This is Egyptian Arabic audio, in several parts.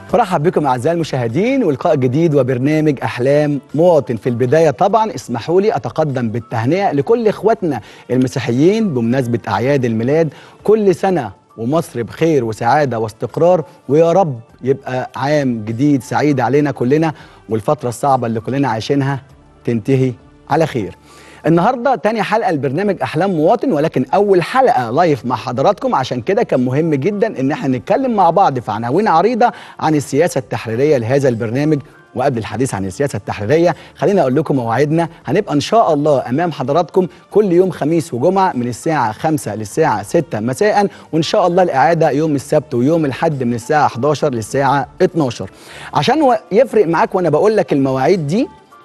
مرحب بكم اعزائي المشاهدين ولقاء جديد وبرنامج احلام مواطن في البدايه طبعا اسمحوا لي اتقدم بالتهنئه لكل اخواتنا المسيحيين بمناسبه اعياد الميلاد كل سنه ومصر بخير وسعاده واستقرار ويا رب يبقى عام جديد سعيد علينا كلنا والفتره الصعبه اللي كلنا عايشينها تنتهي على خير النهارده تاني حلقه لبرنامج احلام مواطن ولكن اول حلقه لايف مع حضراتكم عشان كده كان مهم جدا ان احنا نتكلم مع بعض في عناوين عريضه عن السياسه التحريريه لهذا البرنامج وقبل الحديث عن السياسه التحريريه خليني اقول لكم مواعيدنا هنبقى ان شاء الله امام حضراتكم كل يوم خميس وجمعه من الساعه 5 للساعه 6 مساء وان شاء الله الاعاده يوم السبت ويوم الاحد من الساعه 11 للساعه 12 عشان يفرق معاك وانا بقول لك المواعيد دي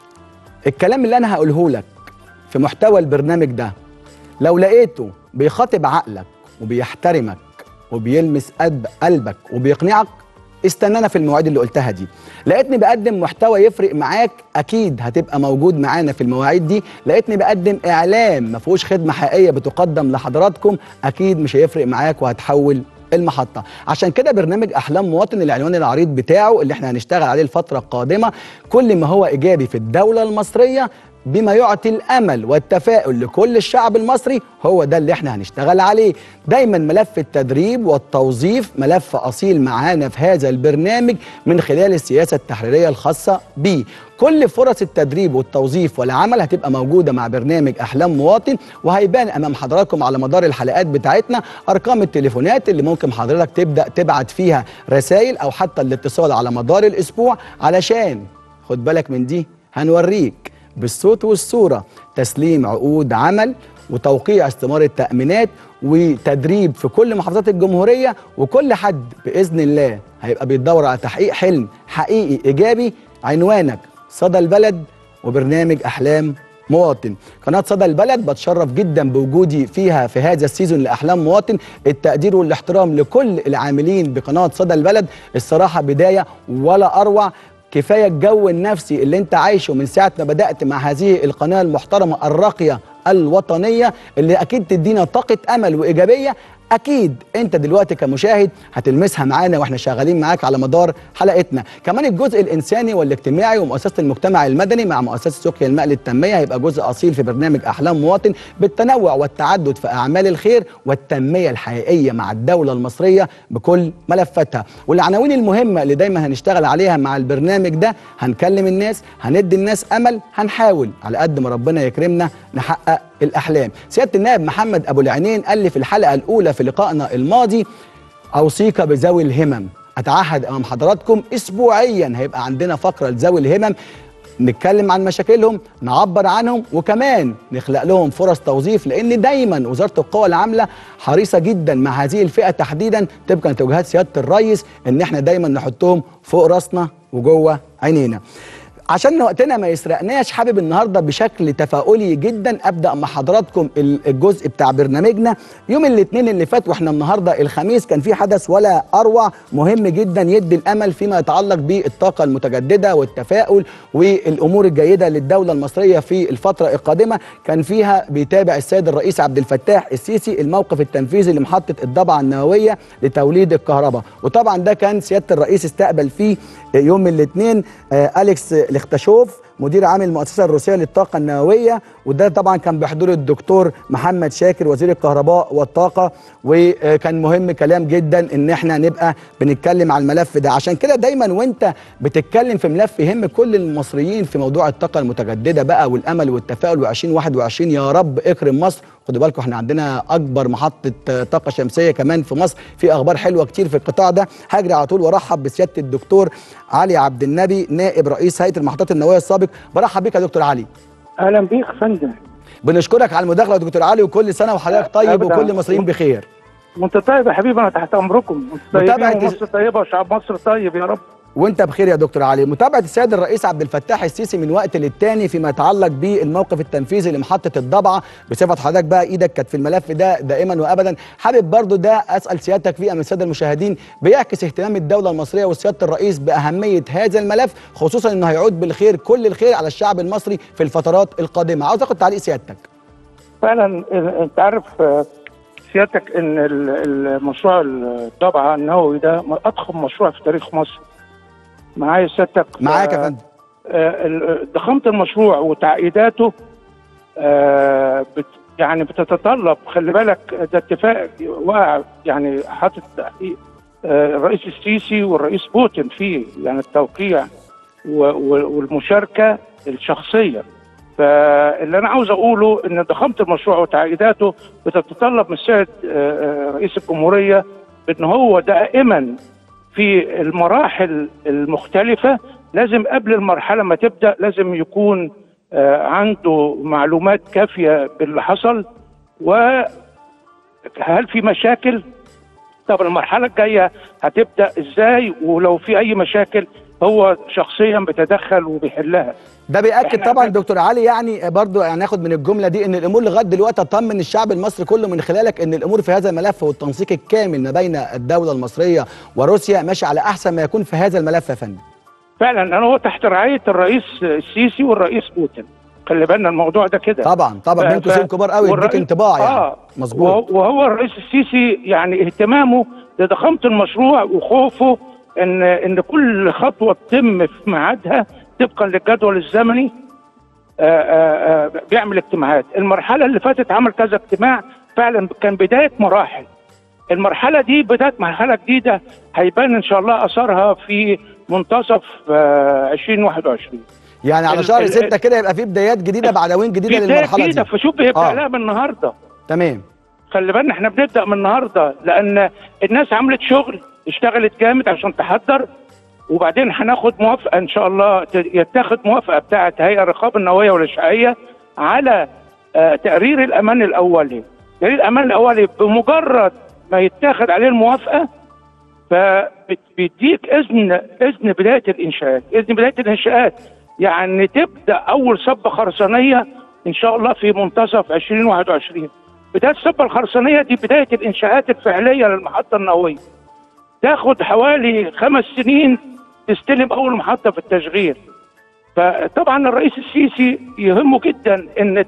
الكلام اللي انا هقوله لك في محتوى البرنامج ده لو لقيته بيخاطب عقلك وبيحترمك وبيلمس قلب قلبك وبيقنعك استنانا في المواعيد اللي قلتها دي لقيتني بقدم محتوى يفرق معاك اكيد هتبقى موجود معانا في المواعيد دي لقيتني بقدم اعلام ما فيهوش خدمه حقيقيه بتقدم لحضراتكم اكيد مش هيفرق معاك وهتحول المحطة عشان كده برنامج أحلام مواطن العنوان العريض بتاعه اللي احنا هنشتغل عليه الفترة القادمة كل ما هو إيجابي في الدولة المصرية بما يعطي الامل والتفاؤل لكل الشعب المصري هو ده اللي احنا هنشتغل عليه دايما ملف التدريب والتوظيف ملف اصيل معانا في هذا البرنامج من خلال السياسه التحريريه الخاصه بيه كل فرص التدريب والتوظيف والعمل هتبقى موجوده مع برنامج احلام مواطن وهيبان امام حضراتكم على مدار الحلقات بتاعتنا ارقام التليفونات اللي ممكن حضرتك تبدا تبعت فيها رسائل او حتى الاتصال على مدار الاسبوع علشان خد بالك من دي هنوريك بالصوت والصورة تسليم عقود عمل وتوقيع استمارة التأمينات وتدريب في كل محافظات الجمهورية وكل حد بإذن الله هيبقى بيدور على تحقيق حلم حقيقي إيجابي عنوانك صدى البلد وبرنامج أحلام مواطن قناة صدى البلد بتشرف جدا بوجودي فيها في هذا السيزون لأحلام مواطن التقدير والاحترام لكل العاملين بقناة صدى البلد الصراحة بداية ولا أروع كفايه الجو النفسي اللي انت عايشه من ساعه ما بدات مع هذه القناه المحترمه الراقيه الوطنيه اللي اكيد تدينا طاقه امل وايجابيه اكيد انت دلوقتي كمشاهد هتلمسها معانا واحنا شغالين معاك على مدار حلقتنا كمان الجزء الانساني والاجتماعي ومؤسسه المجتمع المدني مع مؤسسه سقيا الماء للتنميه هيبقى جزء اصيل في برنامج احلام مواطن بالتنوع والتعدد في اعمال الخير والتنميه الحقيقيه مع الدوله المصريه بكل ملفاتها والعناوين المهمه اللي دايما هنشتغل عليها مع البرنامج ده هنكلم الناس هندي الناس امل هنحاول على قد ما ربنا يكرمنا نحقق الاحلام سياده النائب محمد ابو العينين قال لي في الحلقه الاولى في لقائنا الماضي اوصيك بذوي الهمم اتعهد امام حضراتكم اسبوعيا هيبقى عندنا فقره لذوي الهمم نتكلم عن مشاكلهم نعبر عنهم وكمان نخلق لهم فرص توظيف لان دايما وزاره القوى العامله حريصه جدا مع هذه الفئه تحديدا طبقا لتوجيهات سياده الرئيس ان احنا دايما نحطهم فوق راسنا وجوه عينينا عشان وقتنا ما يسرقناش حابب النهارده بشكل تفاؤلي جدا ابدا مع حضراتكم الجزء بتاع برنامجنا يوم الاثنين اللي فات واحنا النهارده الخميس كان في حدث ولا اروع مهم جدا يدي الامل فيما يتعلق بالطاقه المتجدده والتفاؤل والامور الجيده للدوله المصريه في الفتره القادمه كان فيها بيتابع السيد الرئيس عبد الفتاح السيسي الموقف التنفيذي لمحطه الضبعه النوويه لتوليد الكهرباء وطبعا ده كان سياده الرئيس استقبل فيه يوم الاثنين اليكس الاختشوف مدير عام المؤسسه الروسيه للطاقه النوويه وده طبعا كان بحضور الدكتور محمد شاكر وزير الكهرباء والطاقه وكان مهم كلام جدا ان احنا نبقى بنتكلم على الملف ده عشان كده دايما وانت بتتكلم في ملف يهم كل المصريين في موضوع الطاقه المتجدده بقى والامل والتفاؤل و2021 يا رب اكرم مصر خدوا بالكم احنا عندنا اكبر محطه طاقه شمسيه كمان في مصر في اخبار حلوه كتير في القطاع ده هجري على طول وارحب بسياده الدكتور علي عبد النبي نائب رئيس هيئه المحطات النوويه السابق برحب بيك يا دكتور علي اهلا بيك يا فندم بنشكرك على المداخله يا دكتور علي وكل سنه وحضرتك طيب أبداً. وكل المصريين بخير وانت طيب يا حبيبي انا تحت امركم انتوا متابعة طيبين ومصر طيبه وشعب مصر طيب يا رب وانت بخير يا دكتور علي متابعه السيد الرئيس عبد الفتاح السيسي من وقت للتاني فيما يتعلق بالموقف التنفيذي لمحطه الضبعه بصفه حضرتك بقى ايدك كانت في الملف ده دائما وابدا حابب برضو ده اسال سيادتك فيه من الساده المشاهدين بيعكس اهتمام الدوله المصريه وسياده الرئيس باهميه هذا الملف خصوصا انه هيعود بالخير كل الخير على الشعب المصري في الفترات القادمه عاوز اخد تعليق سيادتك فعلا ال- انت عارف آه، سيادتك ان ال- المشروع الضبعه النووي ده م- اضخم مشروع في تاريخ مصر معايا سيادتك معاك يا آه، فندم آه، ال- ضخامه المشروع وتعقيداته آه، بت يعني بتتطلب خلي بالك ده اتفاق وقع يعني حاطط تحقيق آه، الرئيس السيسي والرئيس بوتين فيه يعني التوقيع و- و- والمشاركه الشخصيه فاللي انا عاوز اقوله ان ضخامه المشروع وتعقيداته بتتطلب من السيد آه، آه، رئيس الجمهوريه ان هو دائما في المراحل المختلفه لازم قبل المرحله ما تبدا لازم يكون آه، عنده معلومات كافيه باللي حصل وهل في مشاكل طب المرحله الجايه هتبدا ازاي ولو في اي مشاكل هو شخصيا بيتدخل وبيحلها ده بيأكد إحنا- طبعا دكتور علي يعني برضو يعني ناخد من الجمله دي ان الامور لغايه دلوقتي اطمن الشعب المصري كله من خلالك ان الامور في هذا الملف والتنسيق الكامل ما بين الدوله المصريه وروسيا ماشي على احسن ما يكون في هذا الملف يا فندم فعلا انا هو تحت رعايه الرئيس السيسي والرئيس بوتين خلي بالنا الموضوع ده كده طبعا طبعا ف- بين قوسين ف- كبار قوي يديك والرئيس- انطباع يعني آه مظبوط وهو- وهو الرئيس السيسي يعني اهتمامه لضخامه المشروع وخوفه ان ان كل خطوه تتم في ميعادها طبقا للجدول الزمني آآ آآ بيعمل اجتماعات المرحله اللي فاتت عمل كذا اجتماع فعلا كان بدايه مراحل المرحله دي بدايه مرحله جديده هيبان ان شاء الله اثرها في منتصف آه، 2021 يعني على ال- شهر ال- ستة كده يبقى في بدايات جديده بعدوين جديده بدايه للمرحله جديده دي فشوف بيبدا آه. آه. من النهارده تمام خلي بالنا احنا بنبدا من النهارده لان الناس عملت شغل اشتغلت جامد عشان تحضر وبعدين هناخد موافقه ان شاء الله ت- يتاخد موافقه بتاعه هيئه الرقابه النوويه والاشعاعيه على آه تقرير الامان الاولي تقرير الامان الاولي بمجرد ما يتاخد عليه الموافقه فبيديك اذن اذن بدايه الانشاءات اذن بدايه الانشاءات يعني تبدا اول صبه خرسانيه ان شاء الله في منتصف 2021 بدايه الصبه الخرسانيه دي بدايه الانشاءات الفعليه للمحطه النوويه تاخد حوالي خمس سنين تستلم اول محطه في التشغيل فطبعا الرئيس السيسي يهمه جدا ان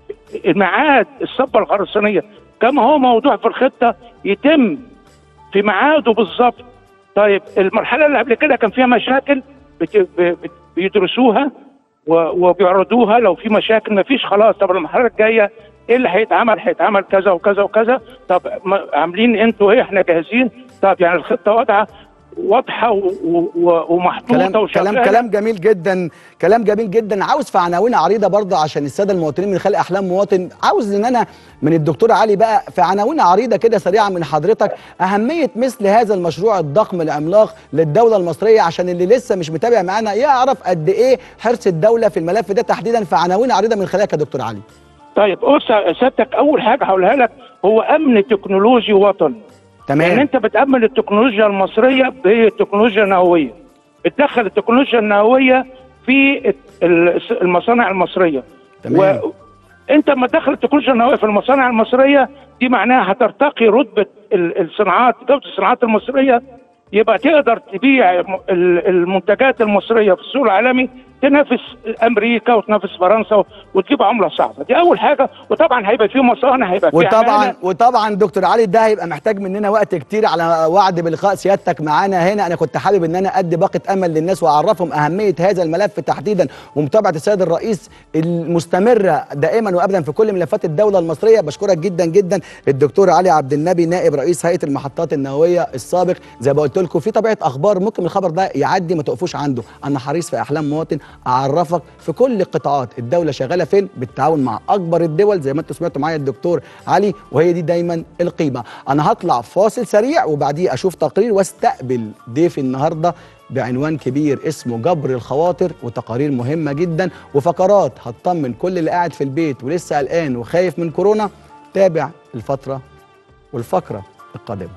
الميعاد الصبه الخرسانيه كما هو موضوع في الخطه يتم في ميعاده بالظبط طيب المرحله اللي قبل كده كان فيها مشاكل بت... ب- بت... بيدرسوها و... وبيعرضوها لو في مشاكل ما فيش خلاص طب المرحله الجايه ايه اللي هيتعمل هيتعمل كذا وكذا وكذا طب ما... عاملين انتوا ايه احنا جاهزين طب يعني الخطه واضحه واضحه و... و... ومحطوطه كلام وشغاله كلام كلام جميل جدا كلام جميل جدا عاوز في عناوين عريضه برضه عشان الساده المواطنين من خلال احلام مواطن عاوز ان انا من الدكتور علي بقى في عناوين عريضه كده سريعه من حضرتك اهميه مثل هذا المشروع الضخم العملاق للدوله المصريه عشان اللي لسه مش متابع معانا يعرف قد ايه حرص الدوله في الملف ده تحديدا في عناوين عريضه من خلالك يا دكتور علي طيب بص يا سيادتك اول حاجه هقولها لك هو امن تكنولوجي وطني يعني تمام انت بتامن التكنولوجيا المصريه بالتكنولوجيا النوويه بتدخل التكنولوجيا النوويه في ال- المصانع المصريه تمام. انت لما تدخل التكنولوجيا النوويه في المصانع المصريه دي معناها هترتقي رتبه ال- الصناعات جوده الصناعات المصريه يبقى تقدر تبيع م- ال- المنتجات المصريه في السوق العالمي تنافس امريكا وتنافس فرنسا وتجيب عمله صعبه دي اول حاجه وطبعا هيبقى في مصانع هيبقى في وطبعا عمالة. وطبعا دكتور علي ده هيبقى محتاج مننا وقت كتير على وعد بلقاء سيادتك معانا هنا انا كنت حابب ان انا ادي باقه امل للناس واعرفهم اهميه هذا الملف تحديدا ومتابعه السيد الرئيس المستمره دائما وابدا في كل ملفات الدوله المصريه بشكرك جدا جدا الدكتور علي عبد النبي نائب رئيس هيئه المحطات النوويه السابق زي ما قلت لكم في طبيعه اخبار ممكن الخبر ده يعدي ما تقفوش عنده انا حريص في احلام مواطن اعرفك في كل قطاعات الدوله شغاله فين بالتعاون مع اكبر الدول زي ما انتم سمعتوا معايا الدكتور علي وهي دي دايما القيمه انا هطلع فاصل سريع وبعديه اشوف تقرير واستقبل ضيفي النهارده بعنوان كبير اسمه جبر الخواطر وتقارير مهمه جدا وفقرات هتطمن كل اللي قاعد في البيت ولسه قلقان وخايف من كورونا تابع الفتره والفقره القادمه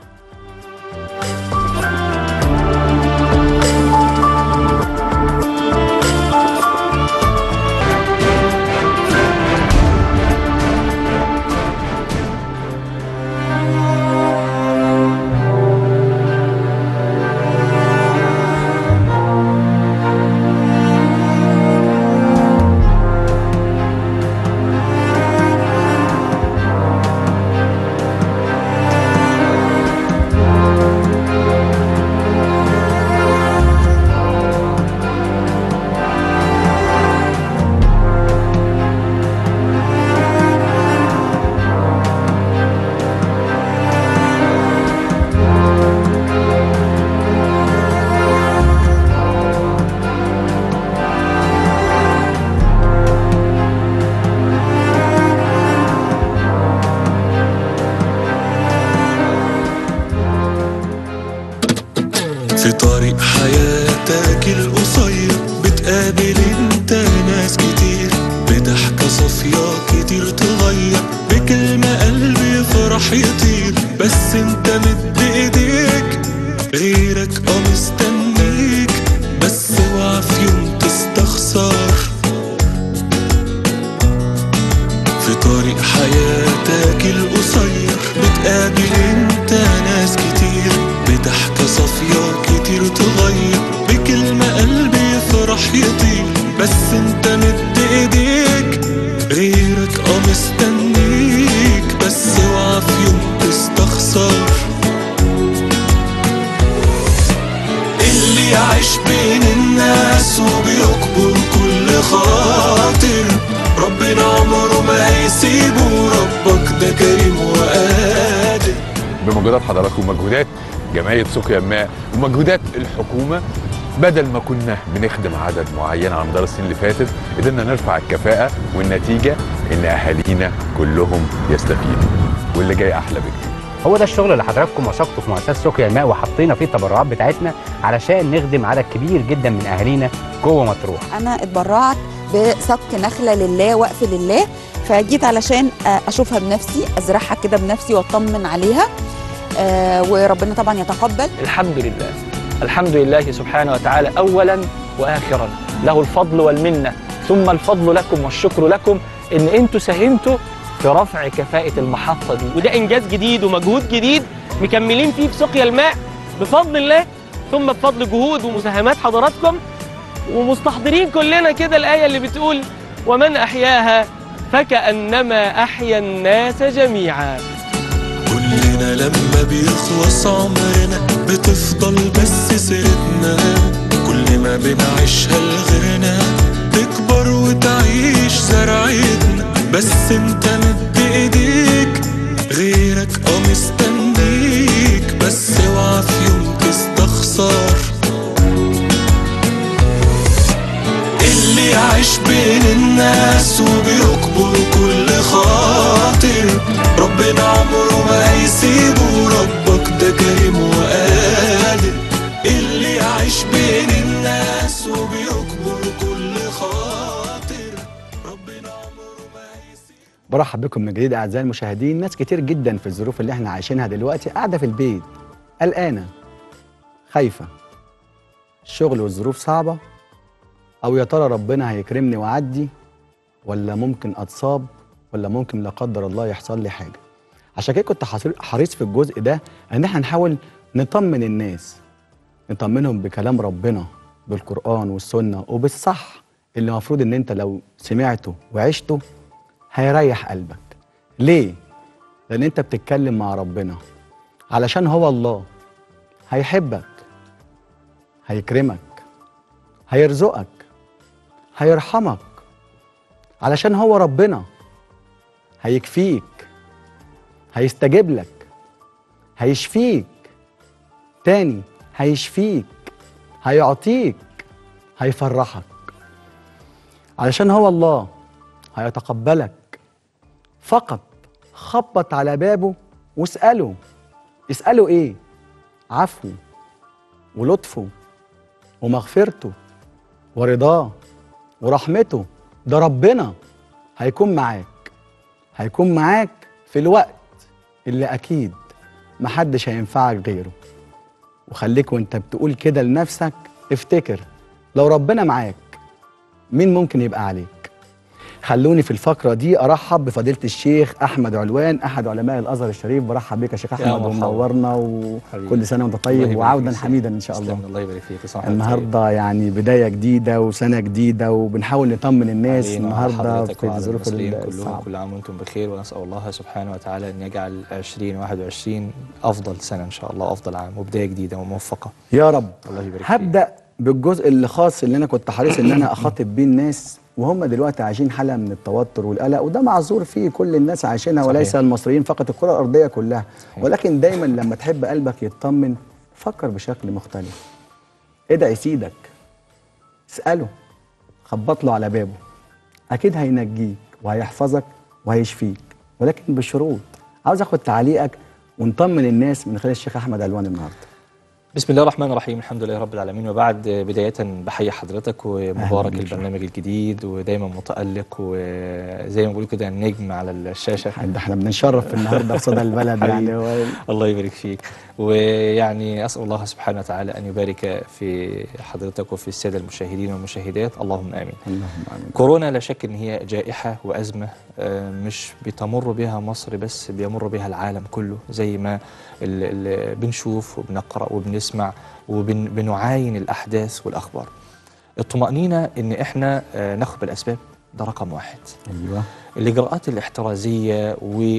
اللي يعيش بين الناس وبيكبر كل خاطر ربنا عمره ما هيسيبه ربك ده كريم وقادر بمجهودات حضراتكم ومجهودات جمعيه سقيا الماء ومجهودات الحكومه بدل ما كنا بنخدم عدد معين على مدار السنين اللي فاتت قدرنا نرفع الكفاءه والنتيجه ان اهالينا كلهم يستفيدوا واللي جاي احلى بكتير هو ده الشغل اللي حضراتكم وثقتوا في مؤسسه سقيا الماء وحطينا فيه التبرعات بتاعتنا علشان نخدم عدد كبير جدا من اهالينا جوه مطروح انا اتبرعت بسك نخله لله وقف لله فجيت علشان آه، اشوفها بنفسي ازرعها كده بنفسي واطمن عليها آه، وربنا طبعا يتقبل الحمد لله الحمد لله سبحانه وتعالى اولا واخرا له الفضل والمنه ثم الفضل لكم والشكر لكم ان انتوا ساهمتوا في رفع كفاءه المحطه دي وده انجاز جديد ومجهود جديد مكملين فيه في سقيا الماء بفضل الله ثم بفضل جهود ومساهمات حضراتكم ومستحضرين كلنا كده الايه اللي بتقول ومن احياها فكانما احيا الناس جميعا كلنا لما بيخلص عمرنا بتفضل بس سيرتنا كل ما بنعيشها لغيرنا تكبر وتعيش زرعتنا بس انت مد ايديك غيرك اه مستنيك بس اوعى في يوم تستخسر اللي يعيش بين الناس وبيكبر كل خاطر ربنا عمره ما هيسيبه ربك ده كريم وقادر اللي يعيش بين الناس وبيكبر كل خاطر ربنا عمره ما هيسيبه برحب بكم من جديد اعزائي المشاهدين ناس كتير جدا في الظروف اللي احنا عايشينها دلوقتي قاعده في البيت قلقانه خايفه الشغل والظروف صعبه او يا ترى ربنا هيكرمني واعدي ولا ممكن اتصاب ولا ممكن لا قدر الله يحصل لي حاجه عشان كده كنت حصير- حريص في الجزء ده ان احنا نحاول نطمن الناس نطمنهم بكلام ربنا بالقران والسنه وبالصح اللي المفروض ان انت لو سمعته وعشته هيريح قلبك ليه لان انت بتتكلم مع ربنا علشان هو الله هيحبك هيكرمك هيرزقك هيرحمك علشان هو ربنا هيكفيك هيستجيب لك هيشفيك تاني هيشفيك هيعطيك هيفرحك علشان هو الله هيتقبلك فقط خبط على بابه واسأله اسأله ايه عفو ولطفه ومغفرته ورضاه ورحمته ده ربنا هيكون معاك هيكون معاك في الوقت اللي اكيد محدش هينفعك غيره وخليك وانت بتقول كده لنفسك افتكر لو ربنا معاك مين ممكن يبقى عليك خلوني في الفقرة دي أرحب بفضيلة الشيخ أحمد علوان أحد علماء الأزهر الشريف برحب بك يا شيخ يا أحمد مرحبا. ومنورنا حبيبي. وكل سنة وأنت الله طيب يبارك وعودا فيك. حميدا إن شاء الله تسلم، الله يبارك فيك صحة النهارده يعني بدايه جديده وسنه جديده وبنحاول نطمن الناس علينا وعلى النهارده حضرتك في وعلى الظروف المصريين كلهم الصعبه كل عام وانتم بخير ونسال الله سبحانه وتعالى ان يجعل 2021 افضل سنه ان شاء الله افضل عام وبدايه جديده وموفقه يا رب الله يبارك فيك هبدا بالجزء اللي خاص اللي انا كنت حريص ان انا اخاطب بيه الناس وهم دلوقتي عايشين حاله من التوتر والقلق وده معذور فيه كل الناس عايشينها صحيح. وليس المصريين فقط الكره الارضيه كلها صحيح. ولكن دايما لما تحب قلبك يطمن فكر بشكل مختلف ادعي سيدك اساله خبط له على بابه اكيد هينجيك وهيحفظك وهيشفيك ولكن بشروط عاوز اخد تعليقك ونطمن الناس من خلال الشيخ احمد علوان النهارده بسم الله الرحمن الرحيم الحمد لله رب العالمين وبعد بداية بحيي حضرتك ومبارك أهلاً بك. البرنامج الجديد ودايما متألق وزي ما بيقولوا كده النجم على الشاشة ده احنا بنشرف النهارده في صدى البلد يعني حبيبي. و... الله يبارك فيك ويعني أسأل الله سبحانه وتعالى أن يبارك في حضرتك وفي السادة المشاهدين والمشاهدات اللهم آمين اللهم امين كورونا لا شك ان هي جائحه وازمه آه، مش بتمر بها مصر بس بيمر بها العالم كله زي ما ال- ال- بنشوف وبنقرا وبنسمع وبنعاين الاحداث والاخبار. الطمانينه ان احنا آه، ناخد بالاسباب ده رقم واحد. ايوه الاجراءات الاحترازيه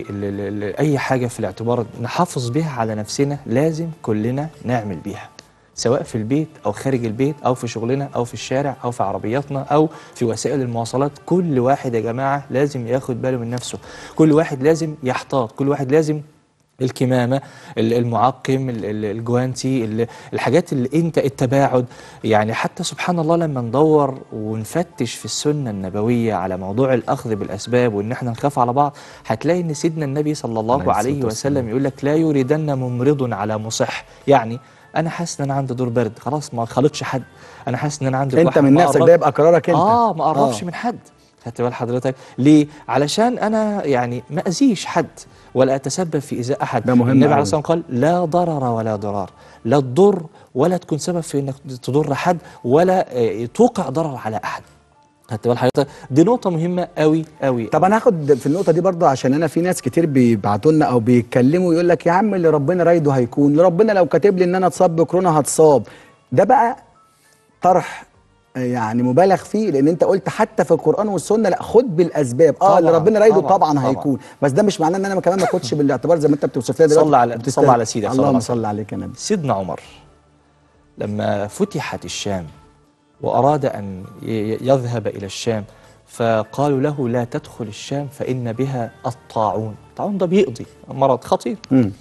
واي حاجه في الاعتبار نحافظ بها على نفسنا لازم كلنا نعمل بيها سواء في البيت او خارج البيت او في شغلنا او في الشارع او في عربياتنا او في وسائل المواصلات كل واحد يا جماعه لازم ياخد باله من نفسه كل واحد لازم يحتاط كل واحد لازم الكمامه ال- المعقم ال- ال- الجوانتي ال- الحاجات اللي انت التباعد يعني حتى سبحان الله لما ندور ونفتش في السنه النبويه على موضوع الاخذ بالاسباب وان احنا نخاف على بعض هتلاقي ان سيدنا النبي صلى الله عليه عليه الصلاة والسلام. وسلم يقول لك لا يريدن ممرض على مصح يعني انا حاسس ان انا عندي دور برد خلاص ما خلطش حد انا حاسس ان انا عندي انت كحة، من ما نفسك قرب- ده يبقى قرارك انت اه ما قربش آه. من حد خدت بال حضرتك ليه علشان انا يعني ما اذيش حد ولا اتسبب في ايذاء احد ده مهم النبي عليه أوي. الصلاه والسلام قال لا ضرر ولا ضرار لا تضر ولا تكون سبب في انك تضر حد ولا آه، توقع ضرر على احد خدت بال حضرتك دي نقطه مهمه قوي قوي طب انا هاخد في النقطه دي برضه عشان انا في ناس كتير بيبعتوا لنا او بيتكلموا يقول لك يا عم اللي ربنا رايده هيكون اللي ربنا لو كاتب لي ان انا اتصاب بكورونا هتصاب ده بقى طرح آه، يعني مبالغ فيه لان انت قلت حتى في القران والسنه لا خد بالاسباب اه اللي طبعاً، ربنا رايده طبعاً، طبعا, طبعاً. هيكون بس ده مش معناه ان انا كمان ما اخدش بالاعتبار زي ما انت بتوصف لنا دلوقتي صلى على- وبتست- صلى على سيدك صلى الله اللهم عليه وسلم. صل عليك يا نبي سيدنا عمر لما فتحت الشام وأراد أن ي- يذهب إلى الشام فقالوا له لا تدخل الشام فإن بها الطاعون الطاعون ده بيقضي مرض خطير مم.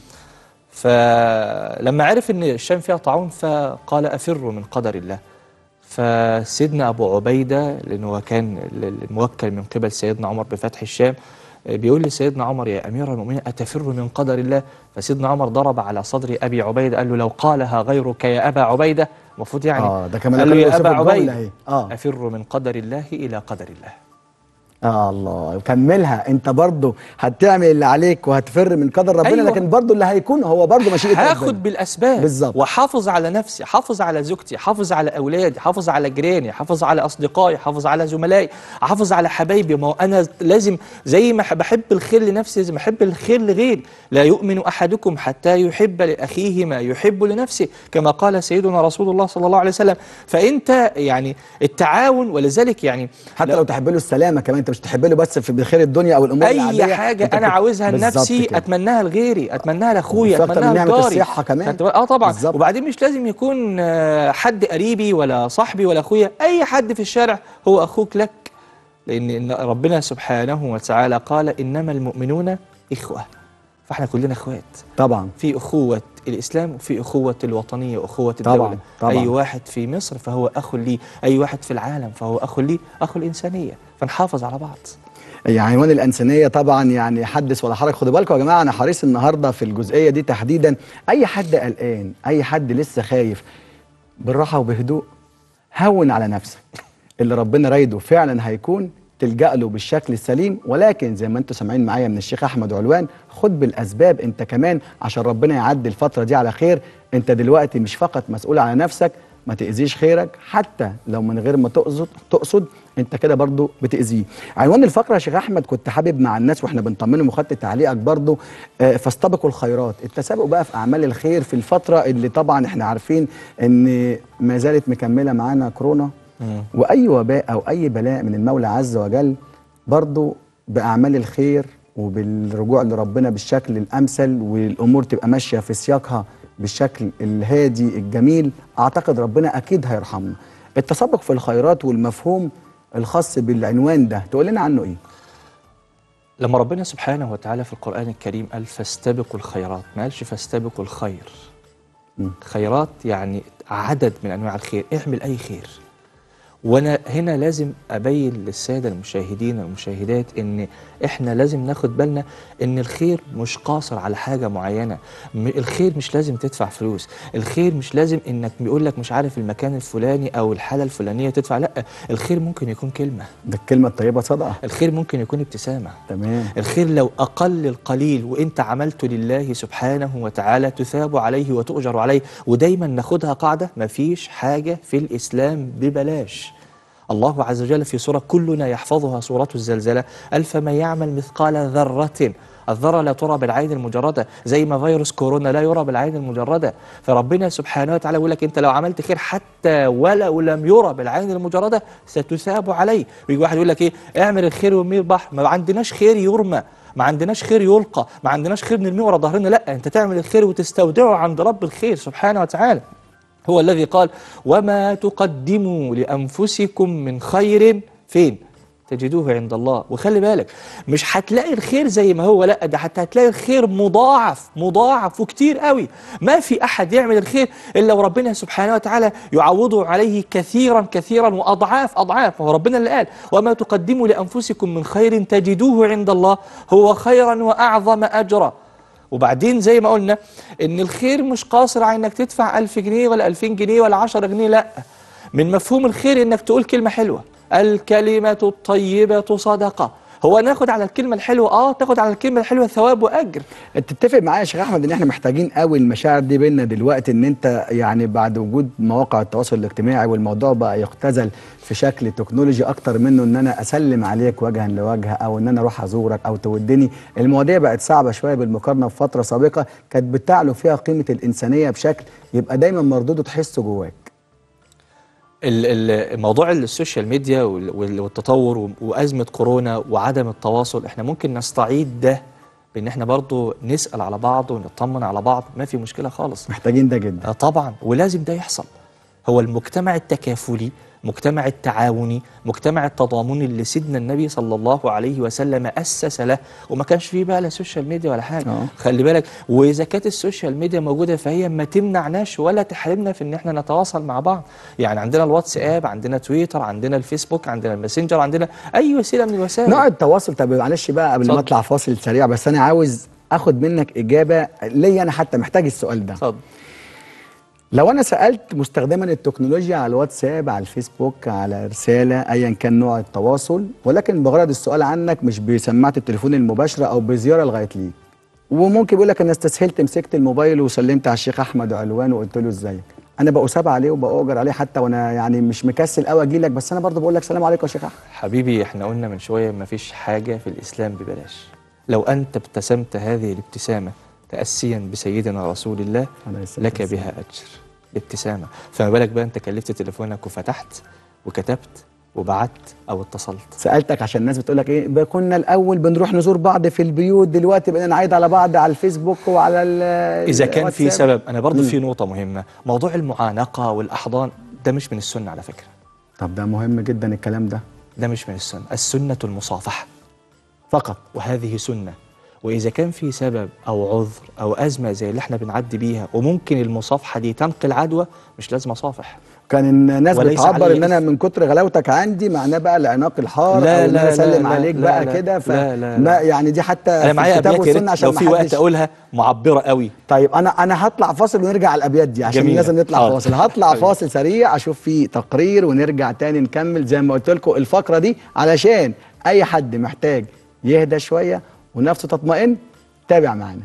فلما عرف ان الشام فيها طاعون فقال افروا من قدر الله فسيدنا ابو عبيده لانه هو كان الموكل من قبل سيدنا عمر بفتح الشام بيقول لسيدنا عمر يا امير المؤمنين اتفر من قدر الله فسيدنا عمر ضرب على صدر ابي عبيده قال له لو قالها غيرك يا ابا عبيده المفروض يعني اه ده كمان قال له كانوا يا ابا يوصفوا الجملة عبيده اهي. اه افر من قدر الله الى قدر الله اه الله كملها انت برضه هتعمل اللي عليك وهتفر من قدر ربنا أيوة. أيوة. لكن برضه اللي هيكون هو برضه مشيئه هاخد ربنا بالاسباب بالظبط. وحافظ على نفسي حافظ على زوجتي حافظ على اولادي حافظ على جيراني حافظ على اصدقائي حافظ على زملائي حافظ على حبايبي ما هو انا لازم زي ما بحب الخير لنفسي لازم احب الخير لغيري لا يؤمن احدكم حتى يحب لاخيه ما يحب لنفسه كما قال سيدنا رسول الله صلى الله عليه وسلم فانت يعني التعاون ولذلك يعني حتى لو تحب له السلامه كمان انت مش تحب له بس في بخير الدنيا او الامور اي العاديه حاجه أنت انا بت- عاوزها بالظبط لنفسي كده. اتمناها لغيري اتمناها لاخويا وفي أكتر اتمناها من نعمة لجاري الصحة كمان. خدت بالك؟ اه طبعا بالظبط. وبعدين مش لازم يكون آه، حد قريبي ولا صاحبي ولا اخويا اي حد في الشارع هو اخوك لك لان إن ربنا سبحانه وتعالى قال انما المؤمنون اخوه فاحنا كلنا اخوات طبعا في اخوه الاسلام وفي اخوه الوطنيه واخوه طبعاً، الدوله طبعاً. اي واحد في مصر فهو اخ لي اي واحد في العالم فهو اخ لي اخو الانسانيه فنحافظ على بعض يعني عنوان الانسانيه طبعا يعني حدث ولا حرج خدوا بالكم يا جماعه انا حريص النهارده في الجزئيه دي تحديدا اي حد قلقان اي حد لسه خايف بالراحه وبهدوء هون على نفسك اللي ربنا رايده فعلا هيكون تلجأ له بالشكل السليم ولكن زي ما انتم سامعين معايا من الشيخ احمد علوان خد بالاسباب انت كمان عشان ربنا يعدي الفتره دي على خير انت دلوقتي مش فقط مسؤول على نفسك ما تأذيش خيرك حتى لو من غير ما تقصد تقصد انت كده برضو بتأذيه عنوان الفقره يا شيخ احمد كنت حابب مع الناس واحنا بنطمنهم وخدت تعليقك برضو آه، فاستبقوا الخيرات التسابق بقى في اعمال الخير في الفتره اللي طبعا احنا عارفين ان ما زالت مكمله معانا كورونا واي وباء او اي بلاء من المولى عز وجل برضو باعمال الخير وبالرجوع لربنا بالشكل الامثل والامور تبقى ماشيه في سياقها بالشكل الهادي الجميل اعتقد ربنا اكيد هيرحمنا التسابق في الخيرات والمفهوم الخاص بالعنوان ده تقول لنا عنه ايه لما ربنا سبحانه وتعالى في القرآن الكريم قال فاستبقوا الخيرات ما قالش فاستبقوا الخير مم. خيرات يعني عدد من أنواع الخير اعمل أي خير وانا هنا لازم ابين للساده المشاهدين والمشاهدات ان احنا لازم ناخد بالنا ان الخير مش قاصر على حاجه معينه م- الخير مش لازم تدفع فلوس الخير مش لازم انك بيقول لك مش عارف المكان الفلاني او الحاله الفلانيه تدفع لا الخير ممكن يكون كلمه ده الكلمه الطيبه صدقه الخير ممكن يكون ابتسامه تمام الخير لو أقل القليل وإنت عملته لله سبحانه وتعالى تثاب عليه وتؤجر عليه ودايما ناخدها قاعدة مفيش حاجة في الإسلام ببلاش الله عز وجل في سورة كلنا يحفظها سورة الزلزلة قال فمن يعمل مثقال ذرة الذرة لا ترى بالعين المجردة زي ما فيروس كورونا لا يرى بالعين المجردة فربنا سبحانه وتعالى يقول لك أنت لو عملت خير حتى ولو لم يرى بالعين المجردة ستثاب عليه ويجي واحد يقول لك إيه اعمل الخير وارميه البحر ما عندناش خير يرمى ما عندناش خير يلقى ما عندناش خير نرميه ورا ظهرنا لا انت تعمل الخير وتستودعه عند رب الخير سبحانه وتعالى هو الذي قال وما تقدموا لأنفسكم من خير فين تجدوه عند الله وخلي بالك مش هتلاقي الخير زي ما هو لا ده حتى هتلاقي الخير مضاعف مضاعف وكتير قوي ما في احد يعمل الخير الا وربنا سبحانه وتعالى يعوضه عليه كثيرا كثيرا واضعاف اضعاف وهو ربنا اللي قال وما تقدموا لانفسكم من خير تجدوه عند الله هو خيرا واعظم اجرا وبعدين زي ما قلنا ان الخير مش قاصر على انك تدفع 1000 جنيه ولا 2000 جنيه ولا 10 جنيه لا من مفهوم الخير انك تقول كلمه حلوه الكلمه الطيبه صدقه هو ناخد على الكلمه الحلوه اه تاخد على الكلمه الحلوه ثواب واجر تتفق معايا يا شيخ احمد ان احنا محتاجين قوي المشاعر دي بينا دلوقتي ان انت يعني بعد وجود مواقع التواصل الاجتماعي والموضوع بقى يختزل في شكل تكنولوجي اكتر منه ان انا اسلم عليك وجها لوجه او ان انا اروح ازورك او تودني المواضيع بقت صعبه شويه بالمقارنه في فتره سابقه كانت بتعلو فيها قيمه الانسانيه بشكل يبقى دايما مردوده تحسه جواك ال- ال- موضوع السوشيال ميديا وال- وال- والتطور و- وأزمة كورونا وعدم التواصل احنا ممكن نستعيد ده بان احنا برضو نسأل على بعض ونطمن على بعض ما في مشكلة خالص محتاجين ده جدا آه طبعا ولازم ده يحصل هو المجتمع التكافلي مجتمع التعاوني مجتمع التضامني اللي سيدنا النبي صلى الله عليه وسلم أسس له وما كانش فيه بقى لا سوشيال ميديا ولا حاجة آه. خلي بالك وإذا كانت السوشيال ميديا موجودة فهي ما تمنعناش ولا تحرمنا في إن احنا نتواصل مع بعض يعني عندنا الواتساب عندنا تويتر عندنا الفيسبوك عندنا الماسنجر عندنا أي وسيلة من الوسائل نوع التواصل طب معلش بقى قبل ما اتفضل. اطلع فاصل سريع بس انا عاوز اخد منك اجابه ليا انا حتى محتاج السؤال ده اتفضل لو انا سالت مستخدما التكنولوجيا على الواتساب على الفيسبوك على رساله ايا كان نوع التواصل ولكن بغرض السؤال عنك مش بسماعه التليفون المباشره او بزياره لغايه ليك وممكن يقول لك انا استسهلت مسكت الموبايل وسلمت على الشيخ احمد علوان وقلت له ازيك انا بأساب عليه وبأجر عليه حتى وانا يعني مش مكسل قوي اجي لك بس انا برضه بقول لك سلام عليكم يا شيخ احمد حبيبي احنا قلنا من شوية ما فيش حاجة في الإسلام ببلاش لو أنت ابتسمت هذه الابتسامة تأسيا بسيدنا رسول الله عليه الصلاة لك والسلام. بها أجر الابتسامة فما بالك بقى أنت كلفت تليفونك وفتحت وكتبت وبعت أو اتصلت سالتك عشان الناس بتقول لك ايه بقى كنا الاول بنروح نزور بعض في البيوت دلوقتي بقينا نعيد على بعض على الفيسبوك وعلى ال- إذا كان في الواتساب. سبب أنا برضو مم. في نقطة مهمة موضوع المعانقة والأحضان ده مش من السنة على فكرة طب ده مهم جدا الكلام ده ده مش من السنة السنة المصافحة فقط وهذه سنة وإذا كان في سبب أو عذر أو أزمة زي اللي احنا بنعدي بيها وممكن المصافحة دي تنقل عدوى مش لازم أصافح كان الناس وليس بتعبر عليه ان انا إثم. من كتر غلاوتك عندي معناه بقى العناق الحار لا، او ان لا، انا لا، اسلم لا، عليك لا، بقى لا، كده ف لا، لا، ما لا. يعني دي حتى أنا في معايا الكتاب أبيات يا والسنه ريت عشان لو ما في وقت حدش أقولها معبرة قوي طيب انا انا هطلع فاصل ونرجع على الابيات دي عشان جميلة. لازم نطلع حاضر. فاصل هطلع فاصل سريع اشوف فيه تقرير ونرجع تاني نكمل زي ما قلت لكم الفقره دي علشان اي حد محتاج يهدى شويه ونفسه تطمئن تابع معانا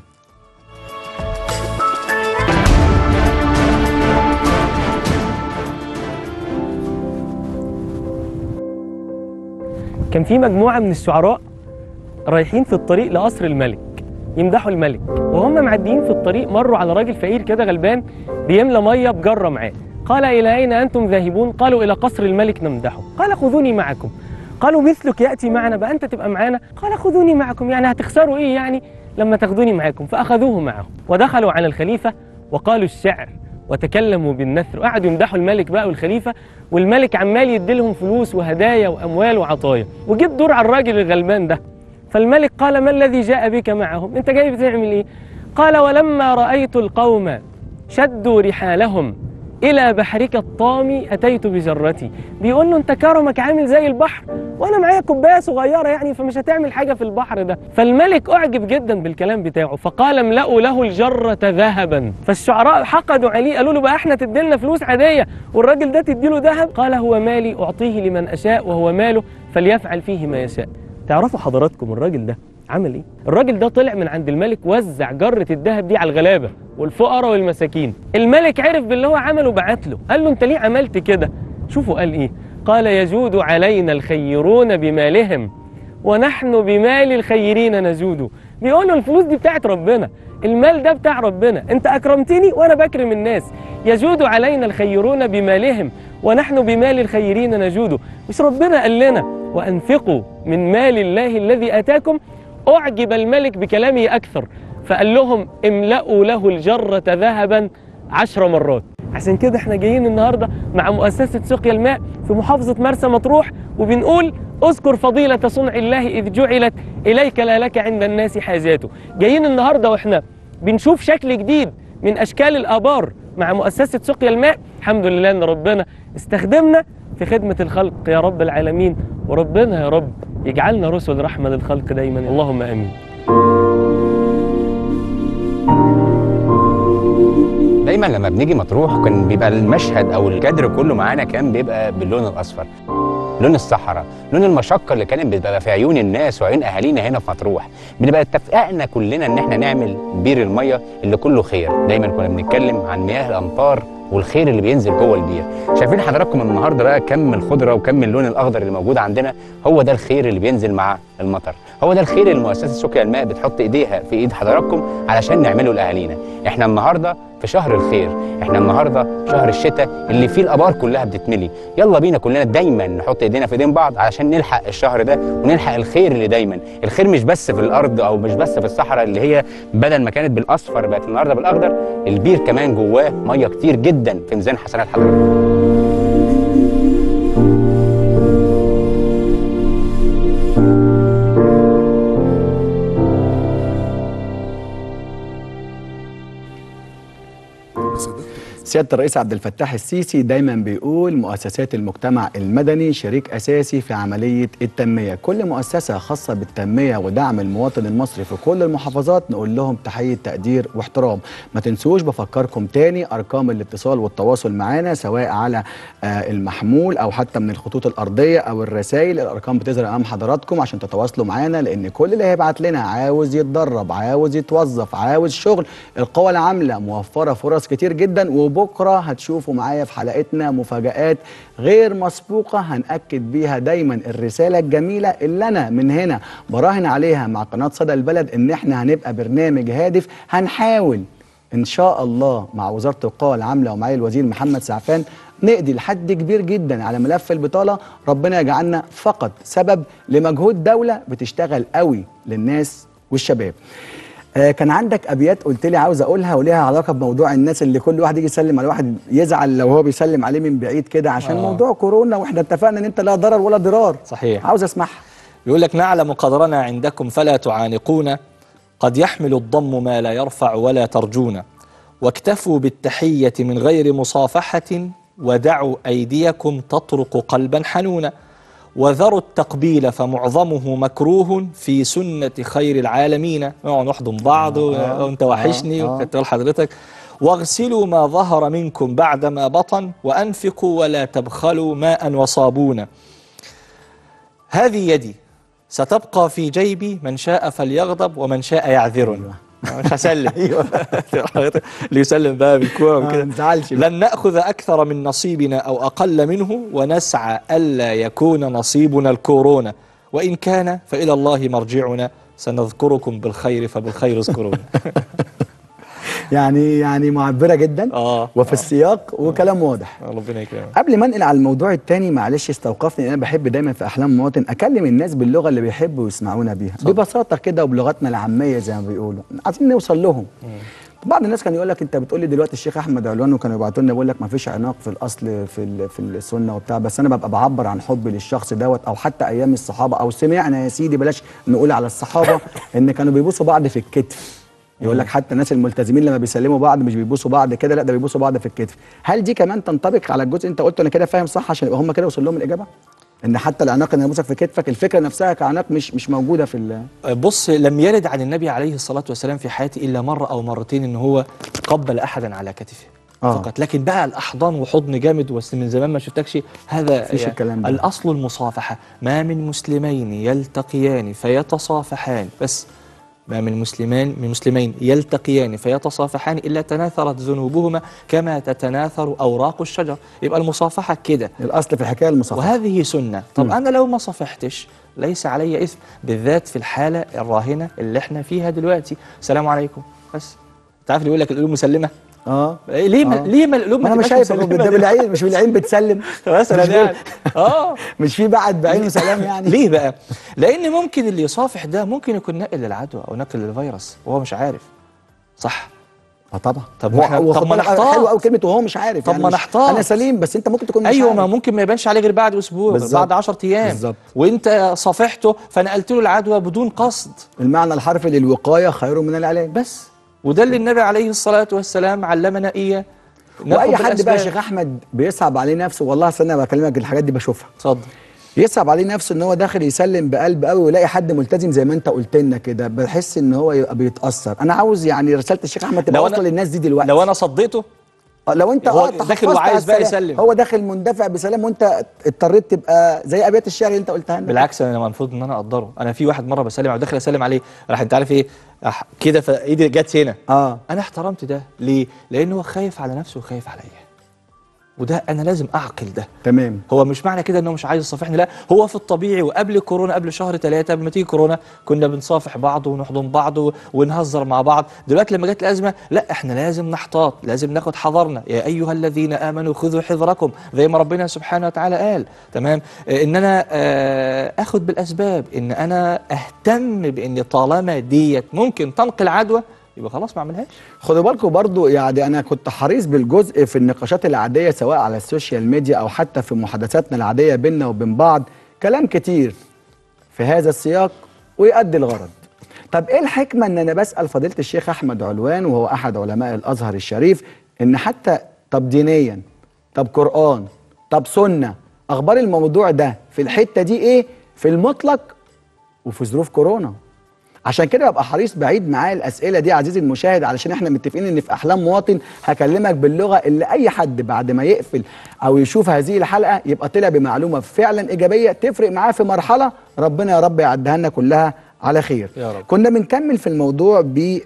كان في مجموعة من الشعراء رايحين في الطريق لقصر الملك يمدحوا الملك وهم معديين في الطريق مروا على راجل فقير كده غلبان بيملى ميه بجره معاه قال الى اين انتم ذاهبون قالوا الى قصر الملك نمدحه قال خذوني معكم قالوا مثلك ياتي معنا بقى انت تبقى معانا قال خذوني معكم يعني هتخسروا ايه يعني لما تاخذوني معاكم فاخذوه معهم ودخلوا على الخليفه وقالوا الشعر وتكلموا بالنثر وقعدوا يمدحوا الملك بقى والخليفه والملك عمال يديلهم فلوس وهدايا واموال وعطايا وجيب دور على الراجل الغلبان ده فالملك قال ما الذي جاء بك معهم انت جاي بتعمل ايه قال ولما رايت القوم شدوا رحالهم الى بحرك الطامي اتيت بجرتي بيقول له انت كرمك عامل زي البحر وانا معايا كوبايه صغيره يعني فمش هتعمل حاجه في البحر ده فالملك اعجب جدا بالكلام بتاعه فقال املأوا له الجره ذهبا فالشعراء حقدوا عليه قالوا له بقى احنا تديلنا فلوس عاديه والراجل ده تديله ذهب قال هو مالي اعطيه لمن اشاء وهو ماله فليفعل فيه ما يشاء تعرفوا حضراتكم الراجل ده عمل ايه الراجل ده طلع من عند الملك وزع جرة الذهب دي على الغلابة والفقراء والمساكين الملك عرف باللي هو عمله بعت له قال له انت ليه عملت كده شوفوا قال ايه قال يجود علينا الخيرون بمالهم ونحن بمال الخيرين نجود بيقولوا الفلوس دي بتاعت ربنا المال ده بتاع ربنا انت اكرمتني وانا بكرم الناس يجود علينا الخيرون بمالهم ونحن بمال الخيرين نجود مش ربنا قال لنا وانفقوا من مال الله الذي اتاكم اعجب الملك بكلامه اكثر فقال لهم املأوا له الجرة ذهبا عشر مرات عشان كده احنا جايين النهارده مع مؤسسه سقيا الماء في محافظه مرسى مطروح وبنقول اذكر فضيلة صنع الله إذ جعلت إليك لا لك عند الناس حاجاته جايين النهاردة وإحنا بنشوف شكل جديد من أشكال الآبار مع مؤسسة سقيا الماء الحمد لله إن ربنا استخدمنا في خدمة الخلق يا رب العالمين وربنا يا رب يجعلنا رسل رحمة للخلق دايما اللهم آمين دايما لما بنيجي مطروح كان بيبقى المشهد او الكادر كله معانا كان بيبقى باللون الاصفر لون الصحراء لون المشقه اللي كانت بتبقى في عيون الناس وعيون اهالينا هنا في مطروح بنبقى اتفقنا كلنا ان احنا نعمل بير الميه اللي كله خير دايما كنا بنتكلم عن مياه الامطار والخير اللي بينزل جوه البير شايفين حضراتكم النهارده بقى كم الخضره وكم اللون الاخضر اللي موجود عندنا هو ده الخير اللي بينزل مع المطر هو ده الخير اللي مؤسسه سقيا الماء بتحط ايديها في ايد حضراتكم علشان نعمله لاهالينا احنا النهارده في شهر الخير احنا النهارده شهر الشتاء اللي فيه الابار كلها بتتملي يلا بينا كلنا دايما نحط ايدينا في ايدين بعض علشان نلحق الشهر ده ونلحق الخير اللي دايما الخير مش بس في الارض او مش بس في الصحراء اللي هي بدل ما كانت بالاصفر بقت النهارده بالاخضر البير كمان جواه ميه كتير جدا في ميزان حسنات حضراتكم سيادة الرئيس عبد الفتاح السيسي دايما بيقول مؤسسات المجتمع المدني شريك أساسي في عملية التنمية كل مؤسسة خاصة بالتنمية ودعم المواطن المصري في كل المحافظات نقول لهم تحية تقدير واحترام ما تنسوش بفكركم تاني أرقام الاتصال والتواصل معنا سواء على آه، المحمول أو حتى من الخطوط الأرضية أو الرسائل الأرقام بتظهر أمام حضراتكم عشان تتواصلوا معانا لأن كل اللي هيبعت لنا عاوز يتدرب عاوز يتوظف عاوز شغل القوى العاملة موفرة فرص كتير جدا وبكرة هتشوفوا معايا في حلقتنا مفاجآت غير مسبوقة هنأكد بيها دايما الرسالة الجميلة اللي أنا من هنا براهن عليها مع قناة صدى البلد إن إحنا هنبقى برنامج هادف هنحاول إن شاء الله مع وزارة القوى العاملة ومعالي الوزير محمد سعفان نقضي لحد كبير جدا على ملف البطالة ربنا يجعلنا فقط سبب لمجهود دولة بتشتغل قوي للناس والشباب آه، كان عندك ابيات قلت لي عاوز اقولها وليها علاقه بموضوع الناس اللي كل واحد يجي يسلم على واحد يزعل لو هو بيسلم عليه من بعيد كده عشان آه. موضوع كورونا واحنا اتفقنا ان انت لا ضرر ولا ضرار صحيح عاوز اسمعها يقول لك نعلم قدرنا عندكم فلا تعانقونا قد يحمل الضم ما لا يرفع ولا ترجون واكتفوا بالتحية من غير مصافحة ودعوا أيديكم تطرق قلبا حنونا وذروا التقبيل فمعظمه مكروه في سنة خير العالمين نقعد نحضن بعض آه. وانت وحشني آه. وكنت تقول حضرتك واغسلوا ما ظهر منكم بعدما بطن وأنفقوا ولا تبخلوا ماء وصابونا هذه يدي ستبقى في جيبي من شاء فليغضب ومن شاء يعذرني مش هسلم ايوه اللي يسلم بقى بالكوع ما وكده تزعلش بقى. لن نأخذ أكثر من نصيبنا أو أقل منه ونسعى ألا يكون نصيبنا الكورونا وإن كان فإلى الله مرجعنا سنذكركم بالخير فبالخير اذكرونا يعني يعني معبره جدا آه وفي السياق وكلام واضح ربنا يكرمك قبل ما انقل على الموضوع التاني معلش استوقفني انا بحب دايما في احلام مواطن اكلم الناس باللغه اللي بيحبوا يسمعونا بيها ببساطه كده وبلغتنا العاميه زي ما بيقولوا عايزين نوصل لهم بعض الناس كان يقول لك انت بتقول لي دلوقتي الشيخ احمد علوان وكانوا يبعتوا لنا بيقول لك ما فيش عناق في الاصل في ال- في السنه وبتاع بس انا ببقى بعبر عن حبي للشخص دوت او حتى ايام الصحابه او سمعنا يا سيدي بلاش نقول على الصحابه ان كانوا بيبوسوا بعض في الكتف يقول لك حتى الناس الملتزمين لما بيسلموا بعض مش بيبوسوا بعض كده لا ده بيبوسوا بعض في الكتف هل دي كمان تنطبق على الجزء انت قلته انا كده فاهم صح عشان يبقى هم كده وصل لهم الاجابه ان حتى العناق اللي يبوسك في كتفك الفكره نفسها كعناق مش مش موجوده في ال- بص لم يرد عن النبي عليه الصلاة والسلام في حياته إلا مرة أو مرتين إن هو قبل أحدا على كتفه آه. فقط لكن بقى الأحضان وحضن جامد بس من زمان ما شفتكش هذا مفيش الكلام ده. الأصل المصافحة ما من مسلمين يلتقيان فيتصافحان بس ما من مسلمان من مسلمين يلتقيان فيتصافحان إلا تناثرت ذنوبهما كما تتناثر أوراق الشجر يبقى المصافحة كده الاصل في الحكايه المصافحه وهذه سنة طب مم. أنا لو ما صافحتش ليس علي إثم بالذات في الحالة الراهنة اللي احنا فيها دلوقتي السلام عليكم بس انت عارف اللي يقول لك القلوب مسلمة اه إيه ليه ما آه. ليه ما القلوب ما انا مش تبقاش شايف مسلمة ده دي؟ بالعين مش بالعين بتسلم مثلا مش بال- يعني اه مش في بعد بعينه سلام يعني ليه بقى؟ لأن ممكن اللي يصافح ده ممكن يكون ناقل للعدوى أو ناقل للفيروس وهو مش عارف صح اه طبعا طب هو- ما احنا- هو طب خد ما بالك نحتاط. حلو قوي كلمه وهو مش عارف طب ما مش- نحتاط. انا سليم بس انت ممكن تكون مش ايوه عارف. ما ممكن ما يبانش عليه غير بعد اسبوع بالظبط. بعد 10 ايام بالظبط. وانت صافحته فنقلت له العدوى بدون قصد المعنى الحرفي للوقايه خير من العلاج بس وده اللي النبي عليه الصلاه والسلام علمنا اياه ناخد واي حد بقى يا بالأسباب. شيخ احمد بيصعب عليه نفسه والله أصل انا بكلمك الحاجات دي بشوفها اتفضل يصعب عليه نفسه ان هو داخل يسلم بقلب قوي ويلاقي حد ملتزم زي ما انت قلت لنا كده بحس ان هو يبقى بيتاثر انا عاوز يعني رساله الشيخ احمد تبقى لو أنا- واصله للناس دي دلوقتي لو انا صديته آه، لو انت هو اه داخل تحفظت على وعايز بقى السلام. يسلم. هو داخل مندفع بسلام وانت اضطريت تبقى زي ابيات الشعر اللي انت قلتها لنا بالعكس انا المفروض ان انا اقدره انا في واحد مره بسلم عليه داخل اسلم عليه راح انت عارف ايه راح كده فايدي جت هنا اه انا احترمت ده ليه لانه هو خايف على نفسه وخايف عليا وده انا لازم اعقل ده تمام هو مش معنى كده انه مش عايز يصافحني لا هو في الطبيعي وقبل كورونا قبل شهر ثلاثة قبل ما تيجي كورونا كنا بنصافح بعض ونحضن بعض و- ونهزر مع بعض دلوقتي لما جت الازمه لا احنا لازم نحتاط لازم ناخد حذرنا يا ايها الذين امنوا خذوا حذركم زي ما ربنا سبحانه وتعالى قال تمام آه، ان انا آه، اخد بالاسباب ان انا اهتم بان طالما ديت ممكن تنقل عدوى يبقى خلاص ما اعملهاش خدوا بالكم برضو يعني انا كنت حريص بالجزء في النقاشات العاديه سواء على السوشيال ميديا او حتى في محادثاتنا العاديه بيننا وبين بعض كلام كتير في هذا السياق ويؤدي الغرض طب ايه الحكمه ان انا بسال فضيله الشيخ احمد علوان وهو احد علماء الازهر الشريف ان حتى طب دينيا طب قران طب سنه اخبار الموضوع ده في الحته دي ايه في المطلق وفي ظروف كورونا عشان كده ببقى حريص بعيد معايا الاسئله دي عزيزي المشاهد علشان احنا متفقين ان في احلام مواطن هكلمك باللغه اللي اي حد بعد ما يقفل او يشوف هذه الحلقه يبقى طلع بمعلومه فعلا ايجابيه تفرق معاه في مرحله ربنا يا رب يعدها لنا كلها على خير يا رب. كنا بنكمل في الموضوع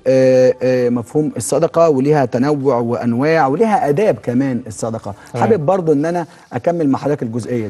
بمفهوم الصدقه وليها تنوع وانواع وليها اداب كمان الصدقه تمام. حابب برضو ان انا اكمل مع حضرتك الجزئيه دي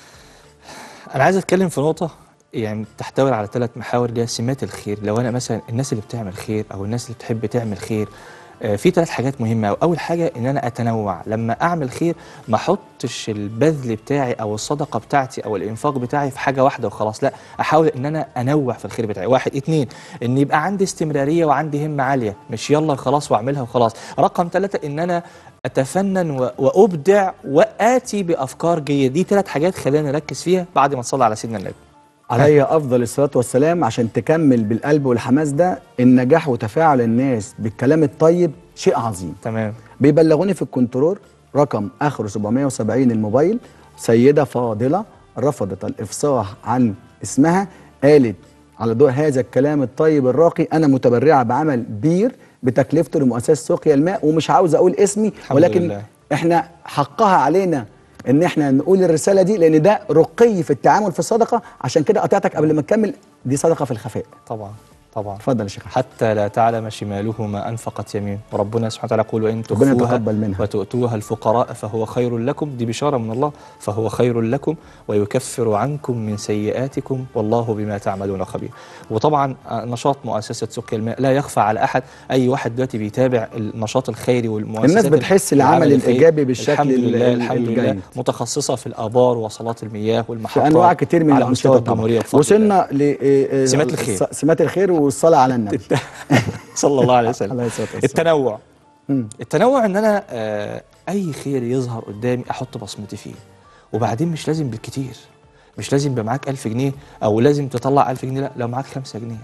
انا عايز اتكلم في نقطه يعني تحتوي على ثلاث محاور اللي هي سمات الخير لو انا مثلا الناس اللي بتعمل خير او الناس اللي بتحب تعمل خير آه، في ثلاث حاجات مهمه أوي. اول حاجه ان انا اتنوع لما اعمل خير ما احطش البذل بتاعي او الصدقه بتاعتي او الانفاق بتاعي في حاجه واحده وخلاص لا احاول ان انا انوع في الخير بتاعي واحد اتنين ان يبقى عندي استمراريه وعندي همه عاليه مش يلا خلاص واعملها وخلاص رقم ثلاثة ان انا اتفنن و- وابدع واتي بافكار جيده دي ثلاث حاجات خلينا نركز فيها بعد ما نصلي على سيدنا النبي علي افضل الصلاه والسلام عشان تكمل بالقلب والحماس ده النجاح وتفاعل الناس بالكلام الطيب شيء عظيم تمام بيبلغوني في الكنترول رقم اخره 770 الموبايل سيده فاضله رفضت الافصاح عن اسمها قالت على ضوء هذا الكلام الطيب الراقي انا متبرعه بعمل بير بتكلفته لمؤسسه سقيا الماء ومش عاوز اقول اسمي الحمد ولكن لله. احنا حقها علينا ان احنا نقول الرساله دي لان ده رقي في التعامل في الصدقه عشان كده قطعتك قبل ما تكمل دي صدقه في الخفاء طبعا طبعا اتفضل يا شيخ أحمد. حتى لا تعلم شماله ما انفقت يمين وربنا سبحانه وتعالى يقول وان ربنا تخفوها يتقبل منها. وتؤتوها الفقراء فهو خير لكم دي بشاره من الله فهو خير لكم ويكفر عنكم من سيئاتكم والله بما تعملون خبير وطبعا آه، نشاط مؤسسه سقيا الماء لا يخفى على احد اي واحد دلوقتي بيتابع النشاط الخيري والمؤسسات الناس بتحس العمل الخيري. الإيجابي بالشكل الحمد ال- لله ال- الحمد لله الجيد. متخصصه في الابار وصلات المياه في والمحطات انواع كتير من على الانشطه مستوى طبعا الجمهوريه بفضل الله. وصلنا ل إيه، إيه، سمات الخير. الص- سمات الخير والصلاه على النبي صلى الله عليه وسلم عليه الصلاه والسلام التنوع مم. التنوع ان انا آه اي خير يظهر قدامي احط بصمتي فيه وبعدين مش لازم بالكتير مش لازم يبقى معاك 1000 جنيه او لازم تطلع 1000 جنيه لا لو معاك 5 جنيه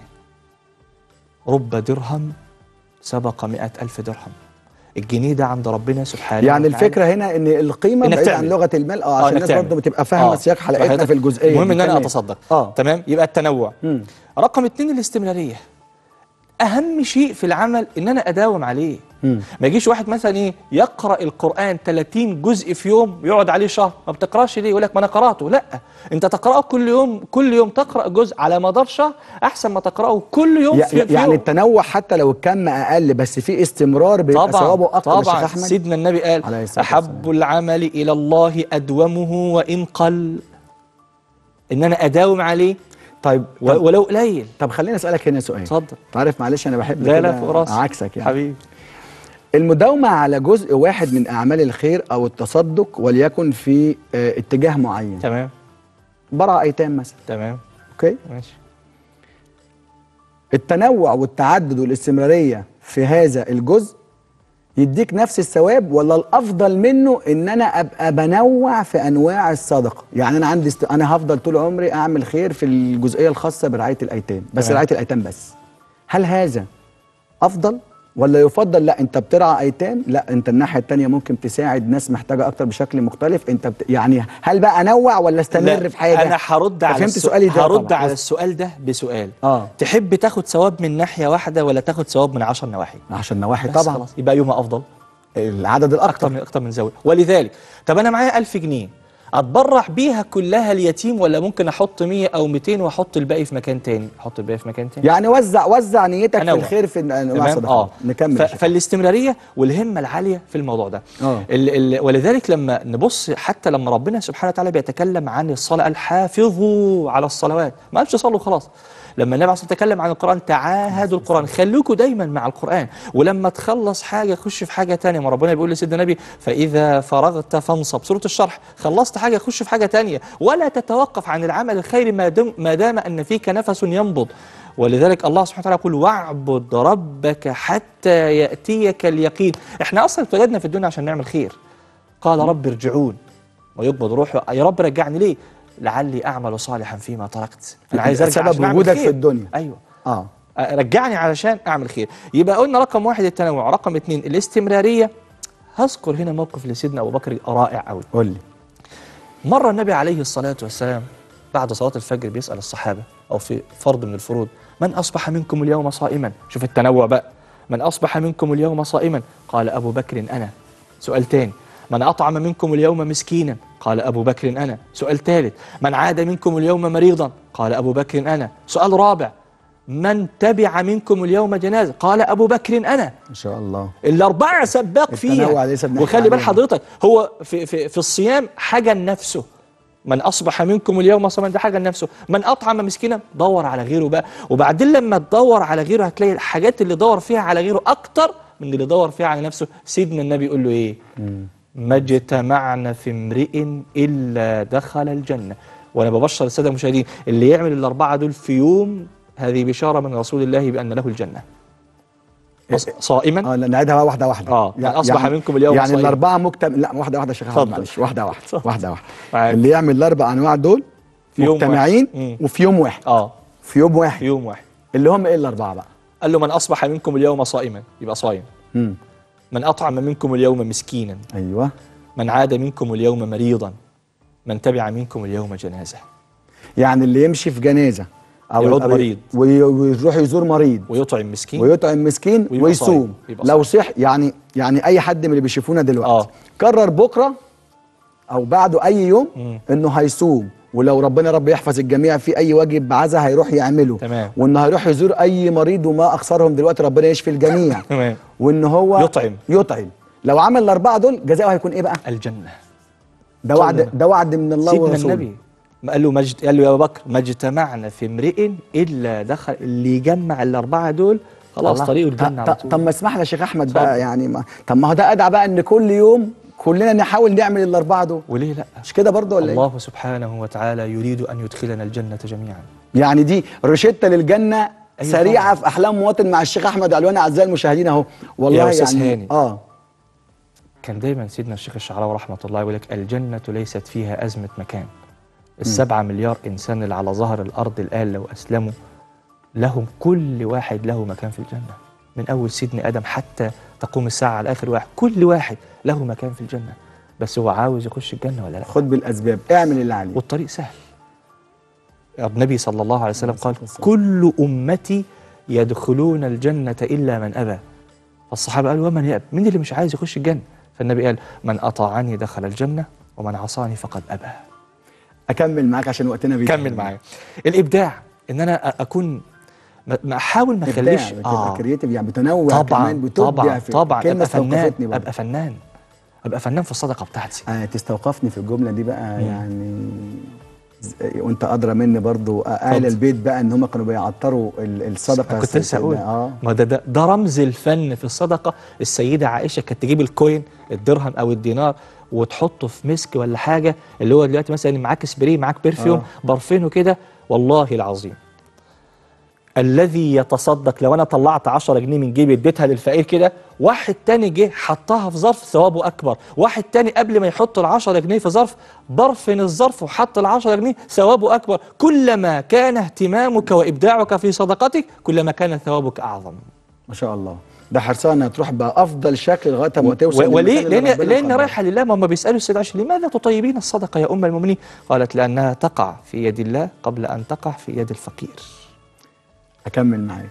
رب درهم سبق مئة ألف درهم الجنيه ده عند ربنا سبحانه يعني وتعالى. الفكره هنا ان القيمه إنك بعيد عن تعمل. لغه المال اه آه، عشان إنك الناس تعمل. برضه بتبقى فاهمه آه. سياق حلقتنا فحضرتك- في الجزئيه المهم دي. ان انا تمام. اتصدق اه تمام يبقى التنوع مم. رقم اتنين الاستمراريه اهم شيء في العمل ان انا اداوم عليه مم. ما يجيش واحد مثلا ايه يقرا القران 30 جزء في يوم يقعد عليه شهر ما بتقراش ليه يقول لك ما انا قراته لا انت تقراه كل يوم كل يوم تقرا جزء على مدار شهر احسن ما تقراه كل يوم يع- في, في يعني يوم. التنوع حتى لو الكم اقل بس في استمرار بيبقى طبعا ثوابه اكتر يا شيخ طبعا احمد سيدنا النبي قال عليه الصلاة احب العمل الى الله ادومه وان قل ان انا اداوم عليه طيب و- طب, ولو قليل طب خليني اسالك هنا سؤال اتفضل انت عارف معلش انا بحب لا لا كده فوق راسي عكسك يعني حبيبي المداومه على جزء واحد من اعمال الخير او التصدق وليكن في آه، اتجاه معين تمام برع ايتام مثلا تمام اوكي ماشي التنوع والتعدد والاستمراريه في هذا الجزء يديك نفس الثواب ولا الافضل منه ان انا ابقى بنوع في انواع الصدقه يعني انا عندي است... انا هفضل طول عمري اعمل خير في الجزئيه الخاصه برعايه الايتام بس تمام. رعايه الايتام بس هل هذا افضل ولا يفضل لا انت بترعى ايتام لا انت الناحيه التانية ممكن تساعد ناس محتاجه اكتر بشكل مختلف انت بت... يعني هل بقى انوع ولا استمر لا، في حاجه انا هرد على فهمت السؤ- سؤالي ده هرد طبعاً. على بس- السؤال ده بسؤال اه تحب تاخد ثواب من ناحيه واحده ولا تاخد ثواب من عشر نواحي عشان نواحي بس طبعا خلاص يبقى يوم افضل العدد اكتر الاكتر من اكتر من زاويه ولذلك طب انا معايا 1000 جنيه اتبرع بيها كلها اليتيم ولا ممكن احط 100 او 200 واحط الباقي في مكان تاني احط الباقي في مكان تاني يعني وزع وزع نيتك في أنوع. الخير في انواع تمام الصدقات اه نكمل ف... يا شيخ. فالاستمراريه والهمه العاليه في الموضوع ده اه ال ال ولذلك لما نبص حتى لما ربنا سبحانه وتعالى بيتكلم عن الصلاه قال حافظوا على الصلوات ما قالش صلوا خلاص لما النبي عليه الصلاه والسلام تكلم عن القران تعاهدوا القران خلوكوا دايما مع القران ولما تخلص حاجه خش في حاجه تانية ما ربنا بيقول لسيدنا النبي فاذا فرغت فانصب سوره الشرح خلصت حاجه خش في حاجه تانية ولا تتوقف عن العمل الخيري ما دام ما دام ان فيك نفس ينبض ولذلك الله سبحانه وتعالى يقول واعبد ربك حتى ياتيك اليقين احنا اصلا اتولدنا في الدنيا عشان نعمل خير قال رب ارجعون ويقبض روحه يا رب رجعني ليه لعلي اعمل صالحا فيما تركت انا عايز ارجع سبب عشان أعمل وجودك خير. في الدنيا ايوه اه رجعني علشان اعمل خير يبقى قلنا رقم واحد التنوع رقم اثنين الاستمراريه هذكر هنا موقف لسيدنا ابو بكر رائع قوي قول لي مره النبي عليه الصلاه والسلام بعد صلاه الفجر بيسال الصحابه او في فرض من الفروض من اصبح منكم اليوم صائما شوف التنوع بقى من اصبح منكم اليوم صائما قال ابو بكر انا سؤال تاني من اطعم منكم اليوم مسكينا قال ابو بكر انا سؤال ثالث من عاد منكم اليوم مريضا قال ابو بكر انا سؤال رابع من تبع منكم اليوم جنازه قال ابو بكر انا ما شاء الله الأربعة سباق التنوع فيها ليس بنحكي وخلي بال عليه. حضرتك هو في, في, في الصيام حاجة لنفسه من أصبح منكم اليوم صائما ده حاجة لنفسه من أطعم مسكينا دور على غيره بقى وبعدين لما تدور على غيره هتلاقي الحاجات اللي دور فيها على غيره أكتر من اللي دور فيها على نفسه سيدنا النبي يقول له إيه ما اجتمعنا في امرئ إلا دخل الجنة وأنا ببشر السادة المشاهدين اللي يعمل الأربعة دول في يوم هذه بشارة من رسول الله بأن له الجنة أص- صائما اه لا، نعيدها بقى واحده واحده اه من اصبح منكم اليوم يعني صائما. الاربعه مجتمع لا واحده واحده يا شيخ احمد اتفضل. معلش واحده واحده اتفضل. واحده واحده معاك. اللي يعمل الاربع انواع دول في يوم مجتمعين واحد. مم. وفي يوم واحد اه في يوم واحد في يوم واحد اللي هم ايه الاربعه بقى قال له من اصبح منكم اليوم صائما يبقى صايم امم من اطعم منكم اليوم مسكينا ايوه من عاد منكم اليوم مريضا من تبع منكم اليوم جنازه يعني اللي يمشي في جنازه او يعود أو- مريض. وي- ويروح يزور مريض ويطعم مسكين ويطعم مسكين ويبقى صايم. ويصوم يبقى لو صح يعني يعني اي حد من اللي بيشوفونا دلوقتي آه. قرر بكره او بعده اي يوم مم. انه هيصوم ولو ربنا رب يحفظ الجميع في اي واجب عزا هيروح يعمله تمام. وانه هيروح يزور اي مريض وما اخسرهم دلوقتي ربنا يشفي الجميع تمام وان هو يطعم. يطعم لو عمل الاربعه دول جزاؤه هيكون ايه بقى الجنه ده وعد ده وعد من الله سيدنا ورسوله النبي ما قال له مجد قال له يا ابو بكر ما اجتمعنا في امرئ الا دخل اللي يجمع الاربعه دول خلاص الله. طريقه الجنه ط- على ط- طول طب ما اسمح لي يا شيخ احمد اتفضل. بقى يعني ما طب ما هو ده ادعى بقى ان كل يوم كلنا نحاول نعمل الاربعه دول وليه لا مش كده برضه ولا ايه الله سبحانه وتعالى يريد ان يدخلنا الجنه جميعا يعني دي روشته للجنه أيوة سريعه طبعاً. في احلام مواطن مع الشيخ احمد علوان اعزائي المشاهدين اهو والله يا أستاذ يعني هاني. اه كان دايما سيدنا الشيخ الشعراوي رحمه الله يقول لك الجنه ليست فيها ازمه مكان السبعة مليار انسان اللي على ظهر الارض الان لو اسلموا لهم كل واحد له مكان في الجنه من اول سيدنا ادم حتى تقوم الساعه على اخر واحد كل واحد له مكان في الجنه بس هو عاوز يخش الجنه ولا لا خد بالاسباب اعمل اللي عليك والطريق سهل النبي صلى الله عليه وسلم قال كل أمتي يدخلون الجنة إلا من أبى فالصحابة قالوا ومن يأبى مين اللي مش عايز يخش الجنة فالنبي قال من أطاعني دخل الجنة ومن عصاني فقد أبى اكمل معاك عشان وقتنا بيجي كمل معايا الإبداع إن أنا أ- أكون ما- ما أحاول ما ابداع أخليش بتبقى كرييتيف يعني بتنوع طبعا كمان بتبدع طبعا في طبعا كلمه أبقى فنان استوقفتني برضه أبقى فنان أبقى فنان في الصدقة بتاعتي آه تستوقفني في الجمله دي بقى مم. يعني ز- وانت ادرى مني برضو آه، اهل اتفضل. البيت بقى ان هم كانوا بيعطروا ال- الصدقه كنت لسه اقول اه ما ده, ده ده رمز الفن في الصدقه السيده عائشه كانت تجيب الكوين الدرهم او الدينار وتحطه في مسك ولا حاجه اللي هو دلوقتي مثلا معاك سبراي معاك برفيوم آه. برفينه كده والله العظيم الذي يتصدق لو انا طلعت 10 جنيه من جيبي اديتها للفقير كده واحد تاني جه حطها في ظرف ثوابه اكبر واحد تاني قبل ما يحط ال 10 جنيه في ظرف برفن الظرف وحط ال 10 جنيه ثوابه اكبر كلما كان اهتمامك وابداعك في صدقتك كلما كان ثوابك اعظم ما شاء الله ده حرصانه تروح بافضل شكل لغايه ما توصل و- وليه للمكان اللي لان ربنا لان قدره. رايحه لله ما هم بيسالوا السيد عائشه لماذا تطيبين الصدقه يا ام المؤمنين قالت لانها تقع في يد الله قبل ان تقع في يد الفقير اكمل معاك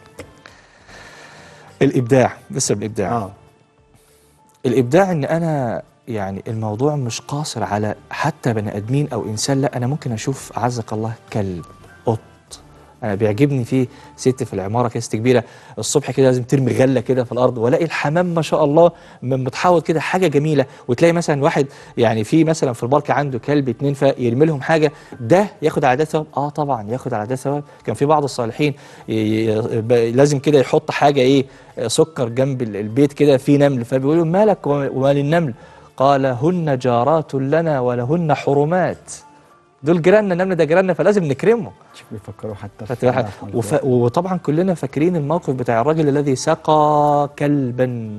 الابداع لسه بالابداع اه الابداع ان انا يعني الموضوع مش قاصر على حتى بني ادمين او انسان لا انا ممكن اشوف اعزك الله كلب قط انا بيعجبني في ست في العماره كده ست كبيره الصبح كده لازم ترمي غله كده في الارض والاقي الحمام ما شاء الله م- متحوط كده حاجه جميله وتلاقي مثلا واحد يعني في مثلا في البارك عنده كلب اتنين فيرمي لهم حاجه ده ياخد على ده ثواب اه طبعا ياخد على ده ثواب كان في بعض الصالحين ي- ي- ب- لازم كده يحط حاجه ايه آه، سكر جنب ال- البيت كده في نمل فبيقولوا مالك وما- ومال النمل قال هن جارات لنا ولهن حرمات دول جيراننا النمل ده جيراننا فلازم نكرمه شوف بيفكروا حتى خدت بالك؟ وف... وطبعا كلنا فاكرين الموقف بتاع الراجل الذي سقى كلبا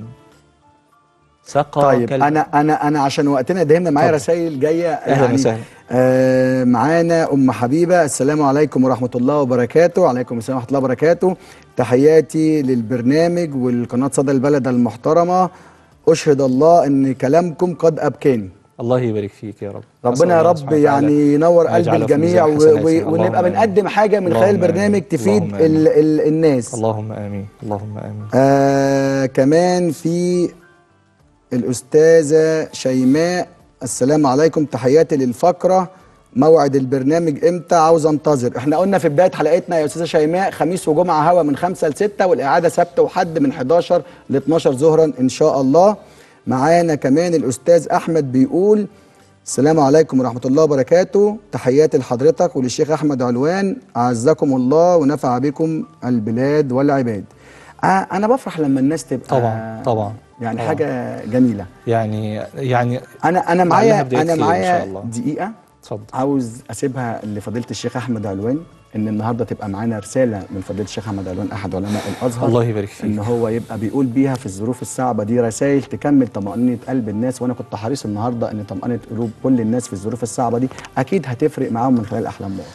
سقى طيب كلبا انا انا انا عشان وقتنا دايما معايا اتفضل. رسائل جايه أهلاً وسهلاً. آه معانا ام حبيبه السلام عليكم ورحمه الله وبركاته عليكم السلام ورحمه الله وبركاته تحياتي للبرنامج والقناه صدى البلد المحترمه اشهد الله ان كلامكم قد ابكاني الله يبارك فيك يا رب أسأل ربنا يا الله رب سبحانه يعني وتعالى ينور أن قلب يجعله في الجميع ميزان و- حسناتنا. و- اللهم ونبقى آمين. بنقدم حاجه من خلال اللهم البرنامج آمين. تفيد اللهم آمين. ال ال الناس اللهم امين اللهم امين آه كمان في الأستاذة شيماء السلام عليكم تحياتي للفقرة موعد البرنامج امتى عاوز انتظر احنا قلنا في بداية حلقتنا يا أستاذة شيماء خميس وجمعة هوا من 5 ل 6 والإعادة سبت وحد من 11 ل 12 ظهرا إن شاء الله معانا كمان الأستاذ أحمد بيقول السلام عليكم ورحمة الله وبركاته تحياتي لحضرتك وللشيخ أحمد علوان أعزكم الله ونفع بكم البلاد والعباد آه أنا بفرح لما الناس تبقى طبعا طبعا يعني طبعا. حاجة جميلة يعني يعني أنا أنا لعلها معايا بداية أنا خير إن معايا شاء الله. دقيقة اتفضل عاوز أسيبها لفضيلة الشيخ أحمد علوان إن النهاردة تبقى معانا رسالة من فضيلة الشيخ أحمد علوان أحد علماء الأزهر الله يبارك فيك إن هو يبقى بيقول بيها في الظروف الصعبة دي رسائل تكمل طمأنينة قلب الناس وأنا كنت حريص النهاردة إن طمأنينة قلوب كل الناس في الظروف الصعبة دي أكيد هتفرق معاهم من خلال أحلام بعض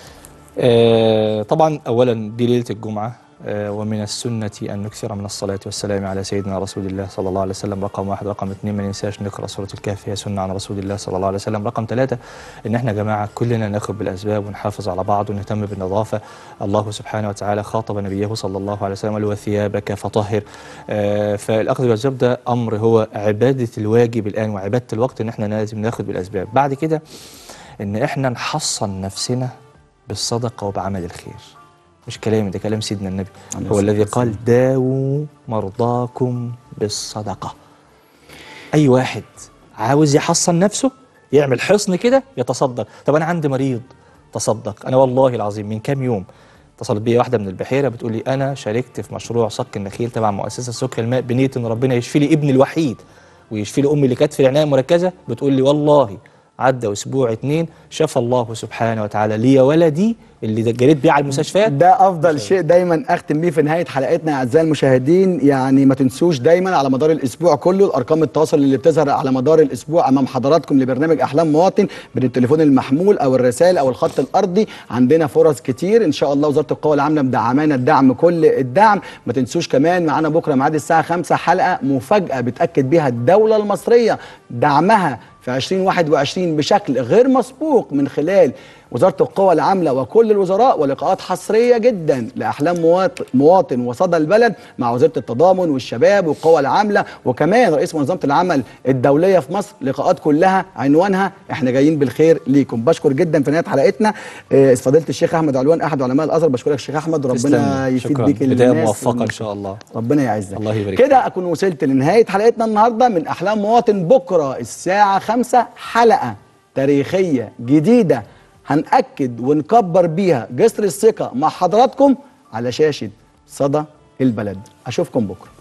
آه طبعا اولا دي ليله الجمعه آه ومن السنه ان نكثر من الصلاه والسلام على سيدنا رسول الله صلى الله عليه وسلم رقم واحد رقم اثنين ما ننساش نقرا سوره الكهف هي سنه عن رسول الله صلى الله عليه وسلم رقم ثلاثه ان احنا يا جماعه كلنا ناخد بالاسباب ونحافظ على بعض ونهتم بالنظافه الله سبحانه وتعالى خاطب نبيه صلى الله عليه وسلم قال وثيابك فطهر آه فالاخذ بالاسباب ده امر هو عباده الواجب الان وعباده الوقت ان احنا لازم ناخد بالاسباب بعد كده ان احنا نحصن نفسنا بالصدقه وبعمل الخير مش كلامي ده كلام سيدنا النبي عليه هو الصلاة الذي قال داووا مرضاكم بالصدقه اي واحد عاوز يحصن نفسه يعمل حصن كده يتصدق طب انا عندي مريض تصدق انا والله العظيم من كام يوم اتصلت بيا واحده من البحيره بتقول لي انا شاركت في مشروع صك النخيل تبع مؤسسه سكر الماء بنيه ان ربنا يشفي لي ابني الوحيد ويشفي لي امي اللي كانت في العنايه المركزه بتقول لي والله عدى اسبوع اتنين شفى الله سبحانه وتعالى لي ولدي اللي جريت بيه على المستشفيات ده افضل شيء دايما اختم بيه في نهايه حلقتنا اعزائي المشاهدين يعني ما تنسوش دايما على مدار الاسبوع كله الارقام التواصل اللي بتظهر على مدار الاسبوع امام حضراتكم لبرنامج احلام مواطن من التليفون المحمول او الرسائل او الخط الارضي عندنا فرص كتير ان شاء الله وزاره القوى العامله مدعمانا الدعم كل الدعم ما تنسوش كمان معانا بكره ميعاد الساعه 5 حلقه مفاجاه بتاكد بيها الدوله المصريه دعمها في 2021 بشكل غير مسبوق من خلال وزارة القوى العاملة وكل الوزراء ولقاءات حصرية جدا لأحلام مواطن, مواطن وصدى البلد مع وزارة التضامن والشباب والقوى العاملة وكمان رئيس منظمة العمل الدولية في مصر لقاءات كلها عنوانها احنا جايين بالخير ليكم بشكر جدا في نهاية حلقتنا آه، فضيلة الشيخ أحمد علوان أحد علماء الأزهر بشكرك الشيخ أحمد ربنا تسلم. يفيد شكراً. بيك بداية الناس موفقة إن شاء الله ربنا يعزك الله يبارك كده اكون وصلت لنهايه حلقتنا النهارده من احلام مواطن بكره الساعه 5 حلقه تاريخيه جديده هنأكد ونكبر بيها جسر الثقه مع حضراتكم على شاشه صدى البلد اشوفكم بكره